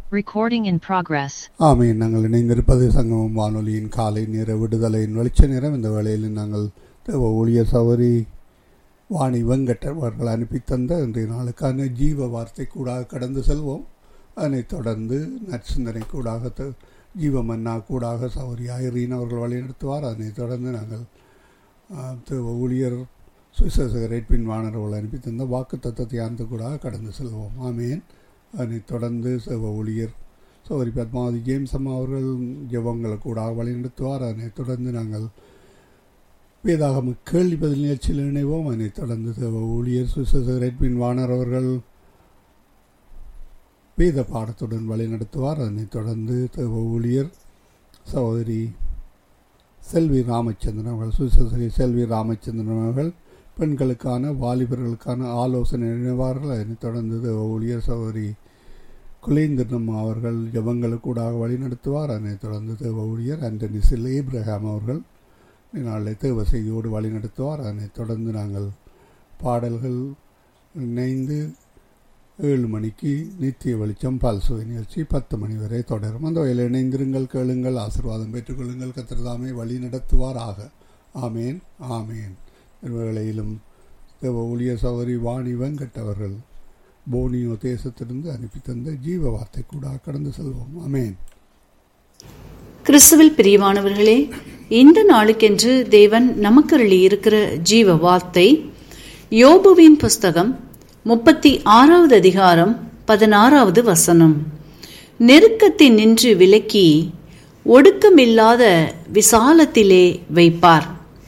Recording in progress. ஆமீன் நாங்கள் இணைந்திருப்பது சங்கமம் வானொலியின் காலை நேர விடுதலையின் வெளிச்ச நேரம் இந்த வேளையில் நாங்கள் தேவ ஊழியர் சவரி வாணி வெங்கட் அவர்கள் அனுப்பி தந்த இன்றைய நாளுக்கான ஜீவ வார்த்தை கூடாக கடந்து செல்வோம் அதனைத் தொடர்ந்து நற்சிந்தனை கூடாக த- ஜீவ மன்னா கூடாக சௌரி ஐரீன் அவர்கள் வழிநடத்துவார் அதனைத் தொடர்ந்து நாங்கள் ஆ, தேவ ஊழியர் சுவிசேஷகர் எட்வின் வாணர் அவர்கள் அனுப்பி தந்த வாக்கு தத்துவ தியானத்து கூடாக கடந்து செல்வோம் ஆமீன் அதனைத் தொடர்ந்து தேவ ஊழியர் சௌரி பத்மாவதி ஜேம்ஸ் அம்மா அவர்கள் ஜெபங்களை கூட வழிநடத்துவார் அதனைத் தொடர்ந்து நாங்கள் வேதாகம கேள்வி பதில் நிகழ்ச்சியில் இணைவோம் அதனைத் தொடர்ந்து தேவ ஊழியர் சுசேசர் எட்வின் வாணர் அவர்கள் வேத பாடத்துடன் வழிநடத்துவார் அதனைத் தொடர்ந்து தேவ ஊழியர் சகோதரி செல்வி ராமச்சந்திரன் அவர்கள் சுசேசரி செல்வி ராமச்சந்திரன் அவர்கள் பெண்களுக்கான வாலிபர்களுக்கான ஆலோசனை இணைவார்கள் அதனைத் தொடர்ந்து தேவ ஊழியர் சகோதரி குலேந்திரன் அவர்கள் ஜபங்களுக்கூடாக வழிநடத்துவார் அதனைத் தொடர்ந்து தேவ ஊழியர் ஆண்டனி சில் ஏப்ரஹாம் அவர்கள் நாளை தேவ செய்தியோடு வழிநடத்துவார் அதனைத் தொடர்ந்து நாங்கள் பாடல்கள் இணைந்து ஏழு மணிக்கு நித்திய வெளிச்சம் பல்சுவை நிகழ்ச்சி பத்து மணி வரை தொடரும் அந்த வகையில் இணைந்திருங்கள் கேளுங்கள் ஆசீர்வாதம் பெற்றுக்கொள்ளுங்கள் கத்திரதாமே வழி நடத்துவாராக ஆமேன் ஆமேன் வேளையிலும் தேவ ஊழியர் சௌரி வாணி வெங்கட் அவர்கள் போனியோ தேசத்திலிருந்து அனுப்பி தந்த ஜீவ வார்த்தை கூட கடந்து செல்வோம் ஆமேன் கிறிஸ்துவில் பிரியமானவர்களே இந்த நாளுக்கென்று தேவன் நமக்கருளி இருக்கிற ஜீவ வார்த்தை யோபுவின் புஸ்தகம் முப்பத்தி ஆறாவது அதிகாரம் பதினாறாவது வசனம் நெருக்கத்தில் நின்று விலக்கி ஒடுக்கமில்லாத விசாலத்திலே வைப்பார்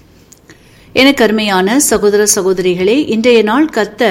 எனக்கு அருமையான சகோதர சகோதரிகளே இன்றைய நாள் கத்த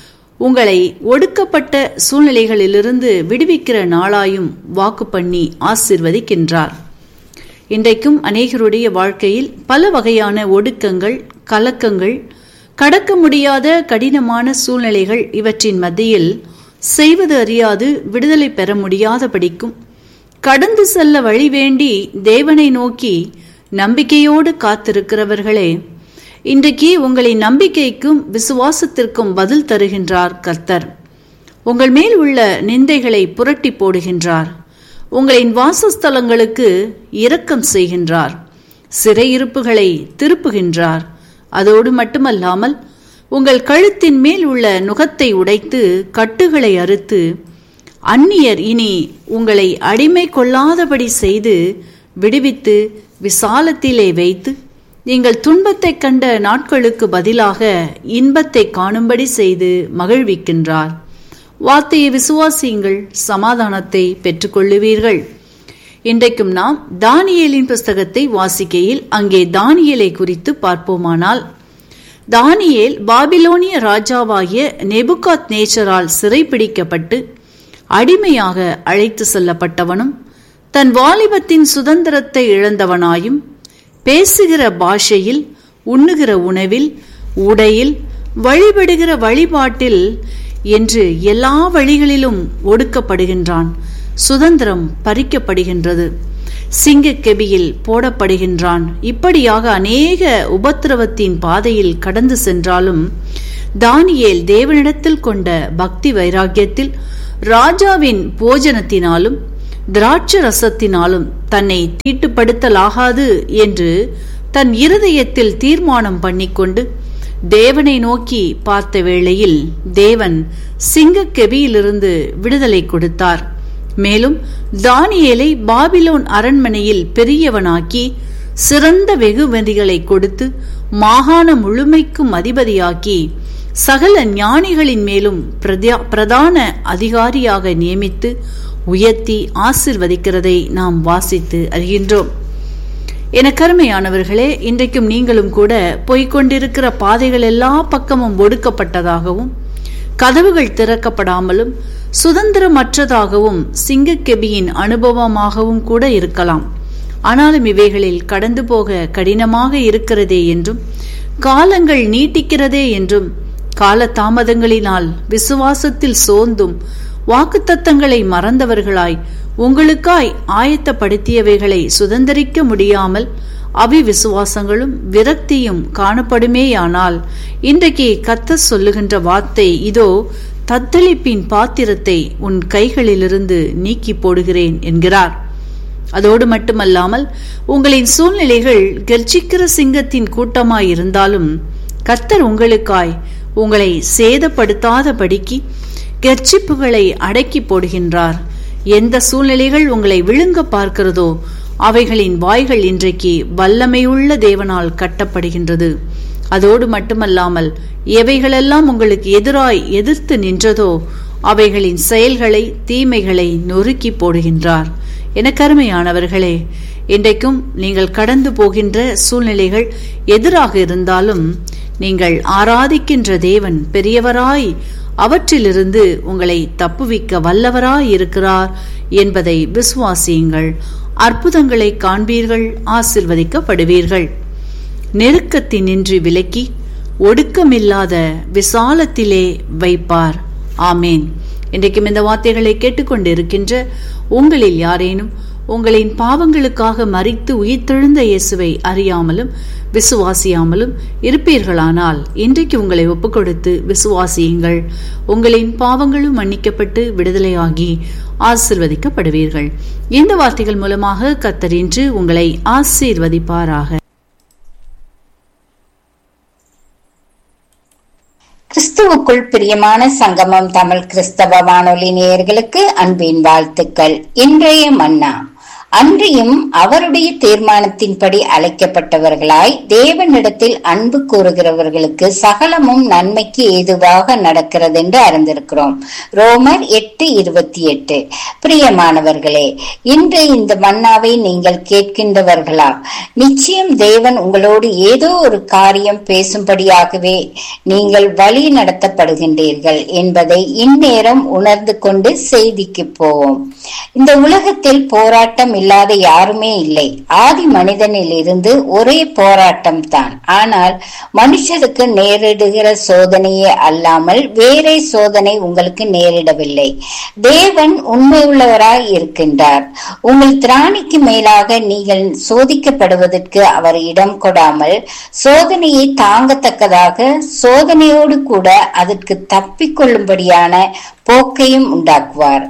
உங்களை ஒடுக்கப்பட்ட சூழ்நிலைகளிலிருந்து விடுவிக்கிற நாளாயும் வாக்கு பண்ணி ஆசிர்வதிக்கின்றார் இன்றைக்கும் அநேகருடைய வாழ்க்கையில் பல வகையான ஒடுக்கங்கள் கலக்கங்கள் கடக்க முடியாத கடினமான சூழ்நிலைகள் இவற்றின் மத்தியில் செய்வது அறியாது விடுதலை பெற முடியாதபடிக்கும் கடந்து செல்ல வழி வேண்டி தேவனை நோக்கி நம்பிக்கையோடு காத்திருக்கிறவர்களே இன்றைக்கு உங்களின் நம்பிக்கைக்கும் விசுவாசத்திற்கும் பதில் தருகின்றார் கர்த்தர் உங்கள் மேல் உள்ள நிந்தைகளை புரட்டி போடுகின்றார் உங்களின் வாசஸ்தலங்களுக்கு இரக்கம் செய்கின்றார் சிறையிருப்புகளை திருப்புகின்றார் அதோடு மட்டுமல்லாமல் உங்கள் கழுத்தின் மேல் உள்ள நுகத்தை உடைத்து கட்டுகளை அறுத்து அந்நியர் இனி உங்களை அடிமை கொள்ளாதபடி செய்து விடுவித்து விசாலத்திலே வைத்து நீங்கள் துன்பத்தை கண்ட நாட்களுக்கு பதிலாக இன்பத்தை காணும்படி செய்து மகிழ்விக்கின்றார் வார்த்தையை விசுவாசியுங்கள் சமாதானத்தை பெற்றுக்கொள்ளுவீர்கள் இன்றைக்கும் நாம் தானியேலின் புஸ்தகத்தை வாசிக்கையில் அங்கே தானியேலை குறித்து பார்ப்போமானால் தானியேல் பாபிலோனிய ராஜாவாகிய நெபுகாத் நேச்சரால் சிறைப்பிடிக்கப்பட்டு அடிமையாக அழைத்து செல்லப்பட்டவனும் தன் வாலிபத்தின் சுதந்திரத்தை இழந்தவனாயும் பேசுகிற பாஷையில் உண்ணுகிற உணவில் உடையில் வழிபடுகிற வழிபாட்டில் என்று எல்லா வழிகளிலும் ஒடுக்கப்படுகின்றான் சுதந்திரம் பறிக்கப்படுகின்றது சிங்கக்கெபியில் போடப்படுகின்றான் இப்படியாக அநேக உபத்திரவத்தின் பாதையில் கடந்து சென்றாலும் தானியேல் தேவனிடத்தில் கொண்ட பக்தி வைராக்கியத்தில் ராஜாவின் போஜனத்தினாலும் திராட்ச ரசத்தினாலும் தன்னை தீட்டுப்படுத்தலாகாது என்று தன் இருதயத்தில் தீர்மானம் பண்ணிக்கொண்டு தேவனை நோக்கி பார்த்த வேளையில் தேவன் சிங்கக்கெபியிலிருந்து விடுதலை கொடுத்தார் மேலும் தானியேலை பாபிலோன் அரண்மனையில் பெரியவனாக்கி சிறந்த வெகுமதிகளை கொடுத்து மாகாண முழுமைக்கும் அதிபதியாக்கி சகல ஞானிகளின் மேலும் பிரதா- பிரதான அதிகாரியாக நியமித்து உயர்த்தி ஆசிர்வதிக்கிறதை நாம் வாசித்து அறிகின்றோம் என கருமையானவர்களே இன்றைக்கும் நீங்களும் கூட போய்க்கொண்டிருக்கிற பாதைகள் எல்லா பக்கமும் ஒடுக்கப்பட்டதாகவும் கதவுகள் திறக்கப்படாமலும் சுதந்திரமற்றதாகவும் சிங்கக்கெபியின் அனுபவமாகவும் கூட இருக்கலாம் ஆனாலும் இவைகளில் கடந்து போக கடினமாக இருக்கிறதே என்றும் காலங்கள் நீட்டிக்கிறதே என்றும் கால தாமதங்களினால் விசுவாசத்தில் சோர்ந்தும் வாக்குத்தத்தங்களை மறந்தவர்களாய் உங்களுக்காய் ஆயத்தப்படுத்தியவைகளை சுதந்திரிக்க முடியாமல் அவிவிசுவாசங்களும் விரக்தியும் காணப்படுமேயானால் இன்றைக்கு கத்த சொல்லுகின்ற வார்த்தை இதோ தத்தளிப்பின் பாத்திரத்தை உன் கைகளிலிருந்து நீக்கி போடுகிறேன் என்கிறார் அதோடு மட்டுமல்லாமல் உங்களின் சூழ்நிலைகள் கர்ஜிக்கிற சிங்கத்தின் கூட்டமாயிருந்தாலும் கர்த்தர் உங்களுக்காய் உங்களை சேதப்படுத்தாதபடிக்கு கர்ச்சிப்புகளை அடக்கி போடுகின்றார் எந்த சூழ்நிலைகள் உங்களை விழுங்க பார்க்கிறதோ அவைகளின் வாய்கள் இன்றைக்கு வல்லமையுள்ள தேவனால் கட்டப்படுகின்றது அதோடு மட்டுமல்லாமல் எவைகளெல்லாம் உங்களுக்கு எதிராய் எதிர்த்து நின்றதோ அவைகளின் செயல்களை தீமைகளை நொறுக்கி போடுகின்றார் எனக்கருமையானவர்களே இன்றைக்கும் நீங்கள் கடந்து போகின்ற சூழ்நிலைகள் எதிராக இருந்தாலும் நீங்கள் ஆராதிக்கின்ற தேவன் பெரியவராய் அவற்றிலிருந்து உங்களை தப்புவிக்க வல்லவராய் இருக்கிறார் என்பதை விசுவாசியுங்கள் அற்புதங்களை காண்பீர்கள் ஆசிர்வதிக்கப்படுவீர்கள் நெருக்கத்தினின்று விலக்கி ஒடுக்கமில்லாத விசாலத்திலே வைப்பார் ஆமேன் இன்றைக்கும் இந்த வார்த்தைகளை கேட்டுக்கொண்டிருக்கின்ற உங்களில் யாரேனும் உங்களின் பாவங்களுக்காக மறித்து உயிர்த்தெழுந்த இயேசுவை அறியாமலும் விசுவாசியாமலும் இருப்பீர்களானால் இன்றைக்கு உங்களை ஒப்புக்கொடுத்து விசுவாசியுங்கள் உங்களின் பாவங்களும் மன்னிக்கப்பட்டு விடுதலையாகி ஆசிர்வதிக்கப்படுவீர்கள் இந்த வார்த்தைகள் மூலமாக கத்தர் இன்று உங்களை ஆசீர்வதிப்பாராக கிறிஸ்துவுக்குள் பிரியமான சங்கமம் தமிழ் கிறிஸ்தவ வானொலி நேயர்களுக்கு அன்பின் வாழ்த்துக்கள் இன்றைய மன்னா அன்றியும் அவருடைய தீர்மானத்தின்படி அழைக்கப்பட்டவர்களாய் தேவனிடத்தில் அன்பு கூறுகிறவர்களுக்கு சகலமும் நன்மைக்கு ஏதுவாக நடக்கிறது என்று அறிந்திருக்கிறோம் ரோமர் எட்டு இருபத்தி எட்டு பிரியமானவர்களே இன்று இந்த மன்னாவை நீங்கள் கேட்கின்றவர்களா நிச்சயம் தேவன் உங்களோடு ஏதோ ஒரு காரியம் பேசும்படியாகவே நீங்கள் வழி நடத்தப்படுகின்றீர்கள் என்பதை இந்நேரம் உணர்ந்து கொண்டு செய்திக்கு போவோம் இந்த உலகத்தில் போராட்டம் இல்லாத யாருமே இல்லை ஆதி மனிதனில் இருந்து ஒரே போராட்டம் தான் ஆனால் மனுஷருக்கு நேரிடுகிற சோதனையே அல்லாமல் வேறே சோதனை உங்களுக்கு நேரிடவில்லை தேவன் உண்மையுள்ளவராய் இருக்கின்றார் உங்கள் திராணிக்கு மேலாக நீங்கள் சோதிக்கப்படுவதற்கு அவர் இடம் கொடாமல் சோதனையை தாங்கத்தக்கதாக சோதனையோடு கூட அதற்கு தப்பிக்கொள்ளும்படியான போக்கையும் உண்டாக்குவார்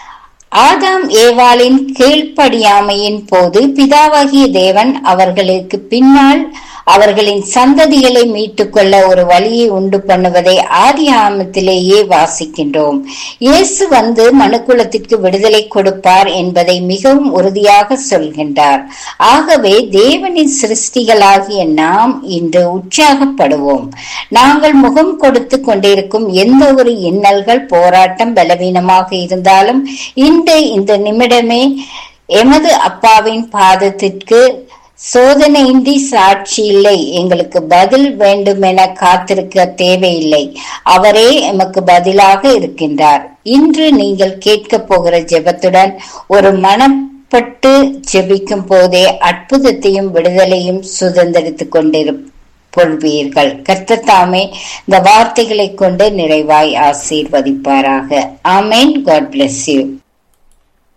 ஆதாம் ஏவாளின் கீழ்ப்படியாமையின் போது பிதாவாகிய தேவன் அவர்களுக்கு பின்னால் அவர்களின் சந்ததிகளை மீட்டுக்கொள்ள ஒரு வழியை உண்டு பண்ணுவதை ஆதி ஆமத்திலேயே வாசிக்கின்றோம் இயேசு வந்து மனுக்குலத்திற்கு விடுதலை கொடுப்பார் என்பதை மிகவும் உறுதியாக சொல்கின்றார் ஆகவே தேவனின் சிருஷ்டிகளாகிய நாம் இன்று உற்சாகப்படுவோம் நாங்கள் முகம் கொடுத்து கொண்டிருக்கும் எந்த ஒரு இன்னல்கள் போராட்டம் பலவீனமாக இருந்தாலும் இன்று இந்த நிமிடமே எமது அப்பாவின் பாதத்திற்கு சோதனையின்றி சாட்சி இல்லை எங்களுக்கு பதில் வேண்டும் என காத்திருக்க தேவையில்லை அவரே எமக்கு பதிலாக இருக்கின்றார் இன்று நீங்கள் கேட்க போகிற ஜெபத்துடன் ஒரு மனப்பட்டு ஜெபிக்கும் போதே அற்புதத்தையும் விடுதலையும் சுதந்திரித்துக் கொண்டிரு பொல்வீர்கள் கர்த்தத்தாமே இந்த வார்த்தைகளை கொண்டு நிறைவாய் ஆசீர்வதிப்பாராக ஆமேன் காட் பிளஸ் யூ